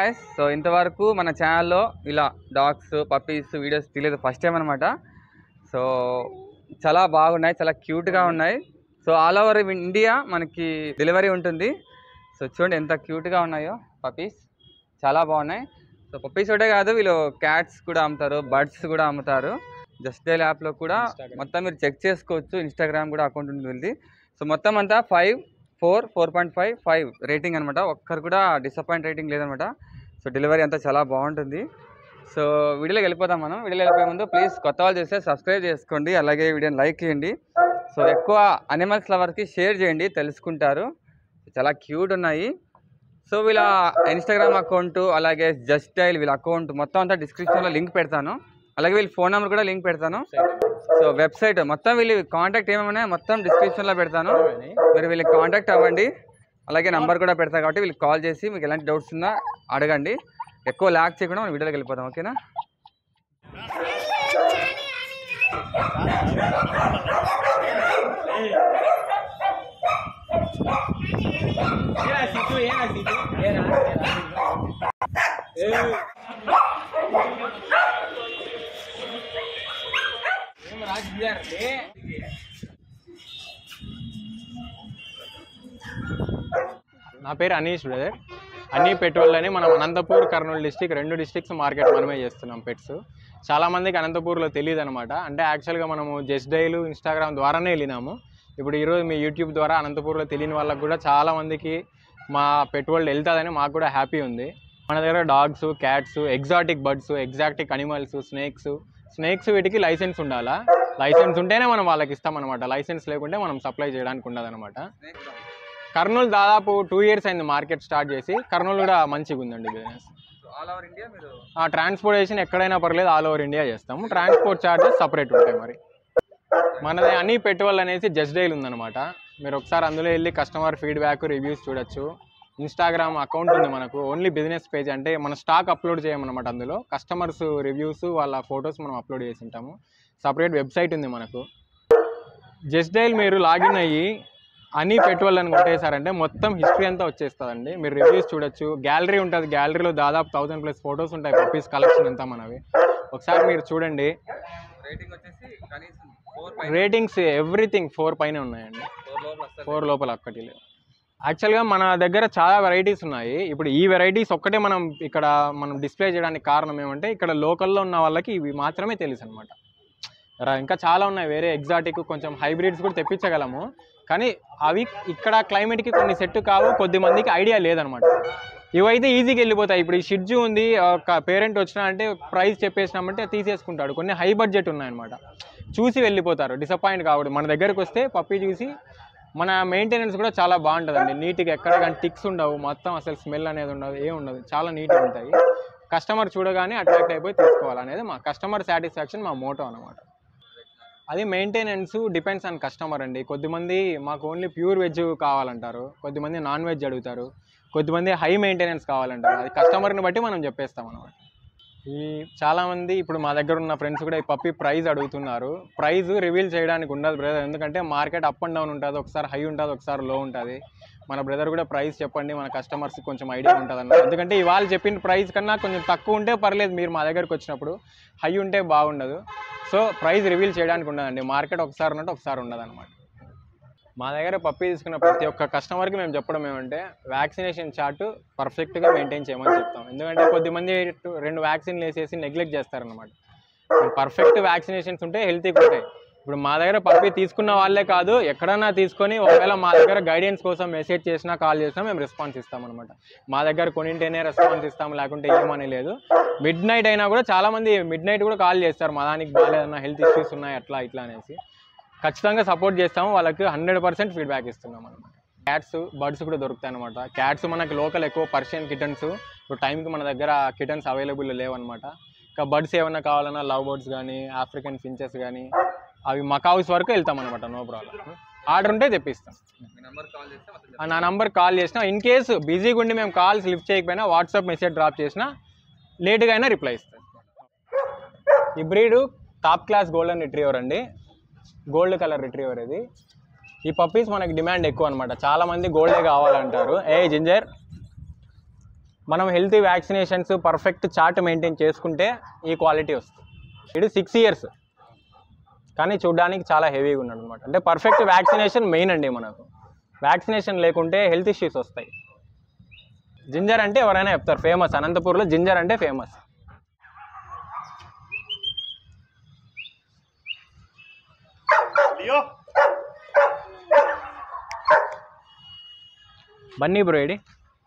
guys so ఇంతవరకు మన ఛానల్లో ఇలా డాగ్స్ పప్పీస్ వీడియోస్ తీయలేదు ఫస్ట్ టైం అనమాట సో చాలా బాగున్నాయి చాలా క్యూట్గా ఉన్నాయి సో ఆల్ ఓవర్ ఇండియా మనకి డెలివరీ ఉంటుంది సో చూడండి ఎంత క్యూట్గా ఉన్నాయో పప్పీస్ చాలా బాగున్నాయి సో పప్పీస్ ఒకటే కాదు వీళ్ళు క్యాట్స్ కూడా అమ్ముతారు బర్డ్స్ కూడా అమ్ముతారు జస్ట్ డైల్ యాప్లో కూడా మొత్తం మీరు చెక్ చేసుకోవచ్చు ఇన్స్టాగ్రామ్ కూడా అకౌంట్ ఉంటుంది వీళ్ళది సో మొత్తం అంతా five four four point five five rating అనమాట ఒక్కరు కూడా డిసప్పాయింట్ రేటింగ్ లేదనమాట సో డెలివరీ అంతా చాలా బాగుంటుంది సో వీడియోలోకి వెళ్ళిపోతాం మనం వీడియోలో వెళ్ళిపోయే ముందు ప్లీజ్ కొత్త వాళ్ళు చేస్తే సబ్స్క్రైబ్ చేసుకోండి అలాగే వీడియోని లైక్ చేయండి సో ఎక్కువ అనిమల్స్ లవర్కి షేర్ చేయండి తెలుసుకుంటారు చాలా క్యూట్ ఉన్నాయి సో వీళ్ళ ఇన్స్టాగ్రామ్ అకౌంట్ అలాగే జస్ట్ డైల్ వీళ్ళ అకౌంట్ మొత్తం అంతా డిస్క్రిప్షన్లో లింక్ పెడతాను అలాగే వీళ్ళ ఫోన్ నెంబర్ కూడా లింక్ పెడతాను సో వెబ్సైట్ మొత్తం వీళ్ళు కాంటాక్ట్ ఏమైనా మొత్తం డిస్క్రిప్షన్లో పెడతాను మీరు వీళ్ళకి కాంటాక్ట్ అవ్వండి అలాగే నంబర్ కూడా పెడతా కాబట్టి వీళ్ళకి కాల్ చేసి మీకు ఎలాంటి డౌట్స్ ఉన్నా అడగండి ఎక్కువ ల్యాక్ చేయకుండా మనం వీడియోకి వెళ్ళిపోతాం ఓకేనా నా పేరు అనీష్ బ్రదర్ అన్నీ పెట్రోల్ అని మనం అనంతపూర్ కర్నూలు డిస్టిక్ రెండు డిస్ట్రిక్ట్స్ మార్కెట్ మనమే చేస్తున్నాం పెట్స్ చాలా మందికి అనంతపూర్లో తెలియదు అనమాట అంటే యాక్చువల్గా మనము జస్ట్ డైలు ఇన్స్టాగ్రామ్ ద్వారానే వెళ్ళినాము ఇప్పుడు ఈరోజు మీ యూట్యూబ్ ద్వారా అనంతపూర్లో తెలియని వాళ్ళకి కూడా చాలా మందికి మా పెట్రోల్ వెళ్తుందని మాకు కూడా హ్యాపీ ఉంది మన దగ్గర dogs cats exotic birds exotic animals snakes snakes వీటికి లైసెన్స్ ఉండాలా లైసెన్స్ ఉంటేనే మనం వాళ్ళకి ఇస్తామన్నమాట లైసెన్స్ లేకుంటే మనం సప్లై చేయడానికి ఉండదన్నమాట కర్నూలు దాదాపు టూ ఇయర్స్ అయింది మార్కెట్ స్టార్ట్ చేసి కర్నూలు కూడా మంచిగా ఉందండి బిజినెస్ ఆల్ ఓవర్ ఇండియా మీరు ఆ ట్రాన్స్పోర్టేషన్ ఎక్కడైనా పర్లేదు ఆల్ ఓవర్ ఇండియా చేస్తాము ట్రాన్స్పోర్ట్ ఛార్జెస్ సపరేట్ ఉంటాయి మరి మనది అన్ని పెట్రోల్ అనేసి జస్ట్ డైల్ ఉందన్నమాట మీరు ఒకసారి అందులో వెళ్ళి కస్టమర్ ఫీడ్బ్యాక్ రివ్యూస్ చూడొచ్చు ఇన్స్టాగ్రామ్ అకౌంట్ ఉంది మనకు ఓన్లీ బిజినెస్ పేజ్ అంటే మన స్టాక్ అప్లోడ్ చేయమన్నమాట అందులో కస్టమర్స్ రివ్యూస్ వాళ్ళ ఫొటోస్ మనం అప్లోడ్ చేసి ఉంటాము సపరేట్ వెబ్సైట్ ఉంది మనకు జస్ట్ డైల్ మీరు లాగిన్ అయ్యి అని పెట్రోల్ అని కొట్టేశారంటే మొత్తం హిస్టరీ అంతా వచ్చేస్తుందండి మీరు రివ్యూస్ చూడొచ్చు గ్యాలరీ ఉంటుంది గ్యాలరీలో దాదాపు థౌసండ్ ప్లస్ ఫొటోస్ ఉంటాయి పప్పీస్ కలెక్షన్ అంతా మనవి ఒకసారి మీరు చూడండి రేటింగ్ వచ్చేసి కనీసం ఫోర్ పై రేటింగ్స్ ఎవ్రీథింగ్ ఫోర్ పైన ఉన్నాయండి ఫోర్ లోపల వస్తుంది ఫోర్ లోపల ఒక్కటి లేవు యాక్చువల్గా మన దగ్గర చాలా వెరైటీస్ ఉన్నాయి ఇప్పుడు ఈ వెరైటీస్ ఒక్కటే మనం ఇక్కడ మనం డిస్ప్లే చేయడానికి కారణం ఏమంటే ఇక్కడ లోకల్లో ఉన్న వాళ్ళకి ఇవి మాత్రమే తెలుసు అనమాట ఇంకా చాలా ఉన్నాయి వేరే ఎగ్జాటిక్ కొంచెం హైబ్రిడ్స్ కూడా తెప్పించగలము కానీ అవి ఇక్కడ క్లైమేట్కి కొన్ని సెట్ కావు కొద్ది మందికి ఐడియా లేదనమాట ఇవైతే ఈజీగా వెళ్ళిపోతాయి ఇప్పుడు ఈ షిడ్జు ఉంది ఒక పేరెంట్ వచ్చినా అంటే ప్రైస్ చెప్పేసినామంటే తీసేసుకుంటాడు కొన్ని హై బడ్జెట్ ఉన్నాయన్నమాట చూసి వెళ్ళిపోతారు డిసప్పాయింట్ కావడం మన దగ్గరకు వస్తే పప్పి చూసి మన మెయింటెనెన్స్ కూడా చాలా బాగుంటుందండి నీట్గా ఎక్కడ కానీ టిక్స్ ఉండవు మొత్తం అసలు స్మెల్ అనేది ఉండదు ఏం ఉండదు చాలా నీట్గా ఉంటాయి కస్టమర్ చూడగానే అట్రాక్ట్ అయిపోయి తీసుకోవాలనేది మా కస్టమర్ సాటిస్ఫాక్షన్ మా మోటో అనమాట అది మెయింటెనెన్స్ డిపెండ్స్ ఆన్ కస్టమర్ అండి కొద్దిమంది మాకు ఓన్లీ ప్యూర్ వెజ్ కావాలంటారు కొద్దిమంది నాన్ వెజ్ అడుగుతారు కొద్దిమంది హై మెయింటెనెన్స్ కావాలంటారు అది కస్టమర్ని బట్టి మనం చెప్పేస్తాం అనమాట ఈ చాలామంది ఇప్పుడు మా దగ్గర ఉన్న ఫ్రెండ్స్ కూడా ఈ పప్పి ప్రైస్ అడుగుతున్నారు ప్రైస్ రివీల్ చేయడానికి ఉండదు బ్రదర్ ఎందుకంటే మార్కెట్ అప్ అండ్ డౌన్ ఉంటుంది ఒకసారి హై ఉంటుంది ఒకసారి లో ఉంటుంది మన బ్రదర్ కూడా ప్రైస్ చెప్పండి మన కస్టమర్స్కి కొంచెం ఐడియా ఉంటుంది అన్నమాట ఎందుకంటే ఇవాళ చెప్పిన ప్రైస్ కన్నా కొంచెం తక్కువ ఉంటే పర్లేదు మీరు మా దగ్గరకు వచ్చినప్పుడు హై ఉంటే బాగుండదు సో ప్రైస్ రివీల్ చేయడానికి ఉండదండి మార్కెట్ ఒకసారి ఉన్నట్టు ఒకసారి ఉండదు అనమాట మా దగ్గర పప్పి తీసుకున్న ప్రతి ఒక్క కస్టమర్కి మేము చెప్పడం ఏమంటే వ్యాక్సినేషన్ చార్ట్ పర్ఫెక్ట్గా మెయింటైన్ చేయమని చెప్తాం ఎందుకంటే కొద్దిమంది టు- రెండు వ్యాక్సిన్లు వేసేసి నెగ్లెక్ట్ చేస్తారనమాట పర్ఫెక్ట్ వ్యాక్సినేషన్స్ ఉంటే హెల్తీగా ఉంటాయి ఇప్పుడు మా దగ్గర పప్పి తీసుకున్న వాళ్ళే కాదు ఎక్కడన్నా తీసుకొని ఒకవేళ మా దగ్గర గైడెన్స్ కోసం మెసేజ్ చేసినా కాల్ చేసినా మేము రెస్పాన్స్ ఇస్తాం అనమాట మా దగ్గర కొనింటేనే రెస్పాన్స్ ఇస్తాం లేకుంటే ఏమని లేదు మిడ్ నైట్ అయినా కూడా చాలా మంది మిడ్ నైట్ కూడా కాల్ చేస్తారు మా దానికి బాగాలేదన్నా హెల్త్ ఇష్యూస్ ఉన్నాయి అట్లా ఇట్లా అనేసి ఖచ్చితంగా సపోర్ట్ చేస్తాము వాళ్ళకి హండ్రెడ్ పర్సెంట్ ఫీడ్బ్యాక్ ఇస్తున్నాం అనమాట క్యాట్స్ బర్డ్స్ కూడా దొరుకుతాయి అనమాట క్యాట్స్ మనకి లోకల్ ఎక్కువ పర్షియన్ కిటన్స్ ఇప్పుడు టైంకి మన దగ్గర కిటన్స్ అవైలబుల్ లేవన్నమాట ఇంకా బర్డ్స్ ఏమైనా కావాలన్నా లవ్ బర్డ్స్ కానీ ఆఫ్రికన్ ఫించెస్ కానీ అవి మకావుస్ వరకు వెళ్తాం అనమాట నో ప్రాబ్లం ఆర్డర్ ఉంటే తెప్పిస్తాం మీ నెంబర్ కాల్ చేస్తే మొత్తం ఆ నా నంబర్ కాల్ చేసినా ఇన్ కేసు బిజీగా ఉండి మేము కాల్స్ లిఫ్ట్ చేయకపోయినా వాట్సాప్ మెసేజ్ డ్రాప్ చేసినా లేట్గా అయినా రిప్లై ఇస్తాం ఈ breed top class golden retriever అండి గోల్డ్ కలర్ రిట్రీవర్ ఇది ఈ పప్పీస్ మనకి డిమాండ్ ఎక్కువ అనమాట చాలా మంది గోల్డే కావాలంటారు ఏ జింజర్ మనం healthy vaccinations perfect chart maintain చేసుకుంటే ఈ క్వాలిటీ వస్తుంది ఇది సిక్స్ ఇయర్స్ కానీ చూడడానికి చాలా హెవీగా ఉన్నాడు అనమాట అంటే పర్ఫెక్ట్ వ్యాక్సినేషన్ మెయిన్ అండి మనకు వ్యాక్సినేషన్ లేకుంటే హెల్త్ ఇష్యూస్ వస్తాయి జింజర్ అంటే ఎవరైనా చెప్తారు ఫేమస్ అనంతపూర్లో జింజర్ అంటే ఫేమస్ బన్నీ బ్రో ఏడి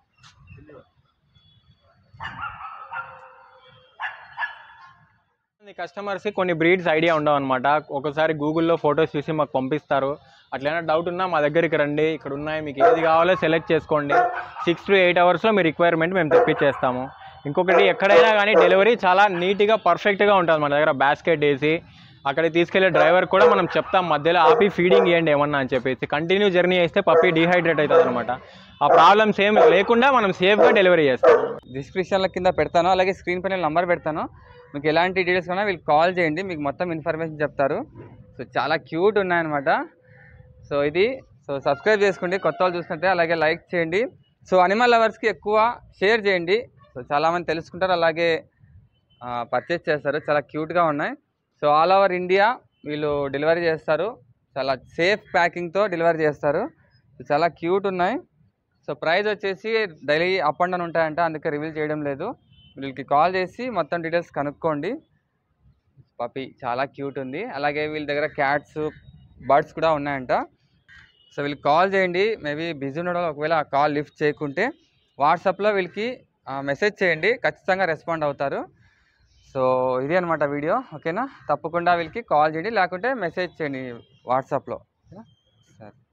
కస్టమర్స్కి కొన్ని బ్రీడ్స్ ఐడియా ఉండవు అనమాట ఒకసారి గూగుల్లో ఫొటోస్ చూసి మాకు పంపిస్తారు అట్లైనా డౌట్ ఉన్నా మా దగ్గరికి రండి ఇక్కడ ఉన్నాయి మీకు ఏది కావాలో సెలెక్ట్ చేసుకోండి సిక్స్ టు ఎయిట్ అవర్స్లో మీ రిక్వైర్మెంట్ మేము తెప్పించేస్తాము ఇంకొకటి ఎక్కడైనా కానీ డెలివరీ చాలా నీట్గా పర్ఫెక్ట్గా ఉంటుంది మన దగ్గర బాస్కెట్ వేసి అక్కడికి తీసుకెళ్లే డ్రైవర్ కూడా మనం చెప్తాం మధ్యలో ఆపి ఫీడింగ్ ఇవ్వండి ఏమన్నా అని చెప్పేసి కంటిన్యూ జర్నీ చేస్తే పప్పి డీహైడ్రేట్ అవుతుంది అనమాట ఆ ప్రాబ్లమ్స్ ఏం లేకుండా మనం సేఫ్గా డెలివరీ చేస్తాం డిస్క్రిప్షన్ల కింద పెడతాను అలాగే స్క్రీన్ పైన నంబర్ పెడతాను మీకు ఎలాంటి డీటెయిల్స్ కన్నా వీళ్ళు కాల్ చేయండి మీకు మొత్తం ఇన్ఫర్మేషన్ చెప్తారు సో చాలా క్యూట్ ఉన్నాయన్నమాట సో ఇది సో సబ్స్క్రైబ్ చేసుకోండి కొత్త వాళ్ళు చూస్తుంటే అలాగే లైక్ చేయండి సో అనిమల్ లవర్స్కి ఎక్కువ షేర్ చేయండి సో చాలామంది తెలుసుకుంటారు అలాగే పర్చేస్ చేస్తారు చాలా క్యూట్గా ఉన్నాయి సో ఆల్ ఓవర్ ఇండియా వీళ్ళు డెలివరీ చేస్తారు చాలా సేఫ్ ప్యాకింగ్తో డెలివరీ చేస్తారు సో చాలా క్యూట్ ఉన్నాయి సో ప్రైస్ వచ్చేసి డైలీ అప్ అండ్ డౌన్ ఉంటాయంట అందుకే రివీల్ చేయడం లేదు వీళ్ళకి కాల్ చేసి మొత్తం డీటెయిల్స్ కనుక్కోండి పపి చాలా క్యూట్ ఉంది అలాగే వీళ్ళ దగ్గర క్యాట్స్ బర్డ్స్ కూడా ఉన్నాయంట సో వీళ్ళకి కాల్ చేయండి మేబీ బిజీ ఉండడం ఒకవేళ ఆ కాల్ లిఫ్ట్ చేయకుంటే వాట్సాప్లో వీళ్ళకి మెసేజ్ చేయండి ఖచ్చితంగా రెస్పాండ్ అవుతారు సో ఇది అనమాట వీడియో ఓకేనా తప్పకుండా వీళ్ళకి కాల్ చేయండి లేకుంటే మెసేజ్ చేయండి వాట్సాప్లో ఓకేనా సరే